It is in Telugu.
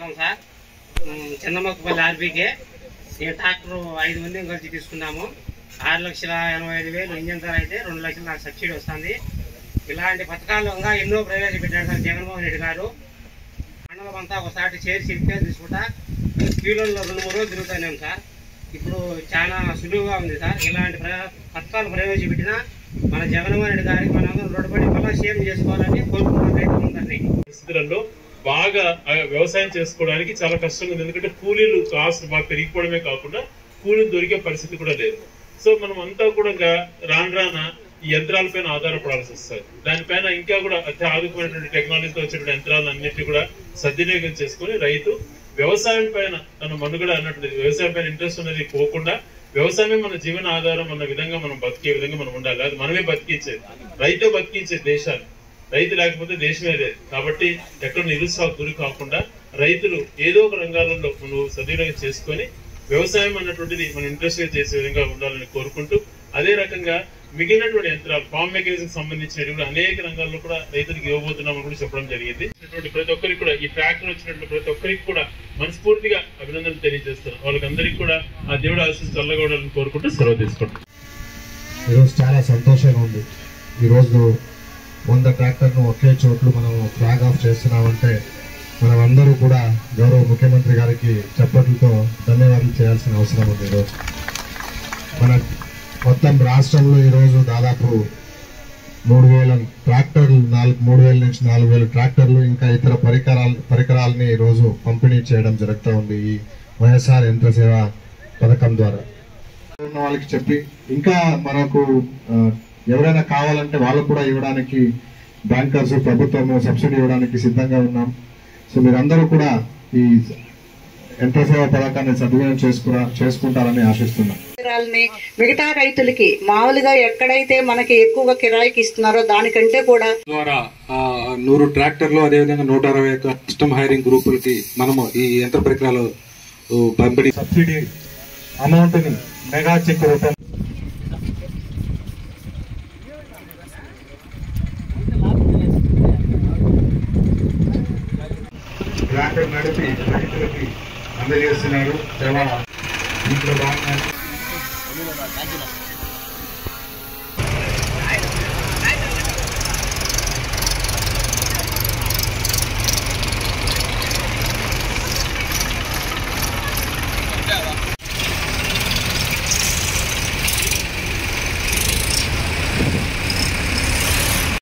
నమస్కారం సార్ ఉమ్, చిన్నమొక్కపల్లి ఆర్బీకే నేను ట్రాక్టర్ ఐదు మంది కలిసి తీసుకున్నాము ఆరు లక్షల ఎనభై ఐదు వేలు ఇంజన్ ధర అయితే రెండు లక్షలు నాకు సబ్సిడీ వస్తుంది ఇలాంటి పథకాలు ఇంకా ఎన్నో ప్రవేశపెట్టాడు సార్ జగన్మోహన్ రెడ్డి గారు మండలం అంతా ఒకసారి చేరి సిరిపేరు తీసుకుంటా కీలోల్లో రెండు మూడు రోజులు తిరుగుతున్నాం సార్ ఇప్పుడు చాలా సులువుగా ఉంది సార్ ఇలాంటి ప్ర- పథకాలు ప్రవేశపెట్టినా మన జగన్మోహన్ రెడ్డి గారికి మనందరం రోడ్డుపడి మళ్ళీ సేమ్ చేసుకోవాలని కోరుకుంటున్నాం రైతులందరినీ పరిస్థితులలో బాగా ఆ వ్యవసాయం చేసుకోవడానికి చాలా కష్టంగా ఉంది ఎందుకంటే కూలీలు కాస్ట్ బాగా పెరిగిపోవడమే కాకుండా కూలీలు దొరికే పరిస్థితి కూడా లేదు సో మనం అంతా కూడా ఇంకా రాను రాన ఈ యంత్రాలపైన ఆధారపడాల్సి వస్తుంది దానిపైన ఇంకా కూడా అత్యాధునికమైనటువంటి టెక్నాలజీతో వచ్చినటువంటి యంత్రాలన్నింటినీ కూడా సద్వినియోగం చేసుకొని రైతు వ్యవసాయం పైన తన మనుగడ అన్నటువంటి వ్యవసాయం పైన ఇంట్రెస్ట్ అనేది పోకుండా వ్యవసాయమే మన జీవన ఆధారం అన్న విధంగా మనం బతికే విధంగా మనం ఉండాలి అది మనమే బతికించేది రైతే బతికించేది దేశాన్ని రైతు లేకపోతే దేశమే లేదు కాబట్టి ఎక్కడ నిరుత్సాహ గురి కాకుండా రైతులు ఏదో ఒక రంగాలలో మనం సద్వినియోగం చేసుకొని వ్యవసాయం అన్నటువంటిది మనం ఇంట్రెస్ట్ గా చేసే విధంగా ఉండాలని కోరుకుంటూ అదే రకంగా మిగిలినటువంటి యంత్రాలు ఫార్మ్ మెకానిజం సంబంధించినవి కూడా అనేక రంగాల్లో కూడా రైతులకు ఇవ్వబోతున్నామని కూడా చెప్పడం జరిగింది ఇటువంటి ప్రతి ఒక్కరికి కూడా ఈ ట్రాక్టర్ వచ్చినటువంటి ప్రతి ఒక్కరికి కూడా మనస్ఫూర్తిగా అభినందనలు తెలియజేస్తున్నాను వాళ్ళకందరికీ కూడా ఆ దేవుడు ఆశీస్సు చల్లగొడాలని కోరుకుంటూ సెలవు తీసుకుంటాం ఈరోజు చాలా సంతోషంగా ఉంది ఈరోజు వంద ట్రాక్టర్ను ఒకే చోట్లు మనం ఫ్లాగ్ ఆఫ్ చేస్తున్నామంటే మనం అందరూ కూడా గౌరవ ముఖ్యమంత్రి గారికి చప్పట్లతో ధన్యవాదాలు చేయాల్సిన అవసరం ఉంది ఈరోజు మన మొత్తం రాష్ట్రంలో ఈరోజు దాదాపు మూడు వేల ట్రాక్టర్లు నాలుగు మూడు వేల నుంచి నాలుగు వేల ట్రాక్టర్లు ఇంకా ఇతర పరికరాలు పరికరాలని ఈరోజు పంపిణీ చేయడం జరుగుతూ ఉంది ఈ వైఎస్ఆర్ యంత్ర సేవ పథకం ద్వారా ఉన్న వాళ్ళకి చెప్పి ఇంకా మనకు ఆ, ఎవరైనా కావాలంటే వాళ్ళకు కూడా ఇవ్వడానికి బ్యాంకర్స్ ప్రభుత్వం సబ్సిడీ ఇవ్వడానికి సిద్ధంగా ఉన్నాం సో మీరందరూ కూడా ఈ యంత్ర సేవ పథకాన్ని సద్వినియోగం చేసుకురా చేసుకుంటారని ఆశిస్తున్నాం పరికరాలని మిగతా రైతులకి మామూలుగా ఎక్కడైతే మనకి ఎక్కువగా కిరాయికి ఇస్తున్నారో దానికంటే కూడా ద్వారా ఆ, నూరు ట్రాక్టర్లు అదేవిధంగా నూట అరవై ఒక్క కస్టమ్ హైరింగ్ గ్రూపులకి మనము ఈ యంత్ర పరికరాలు ఊ, పంపిణీ సబ్సిడీ అమౌంట్ ని మెగా చెక్ రూపం ట్రాక్టర్ నడిపి రైతులకి అందజేస్తున్నారు చాలా ఇంట్లో బాగున్నారు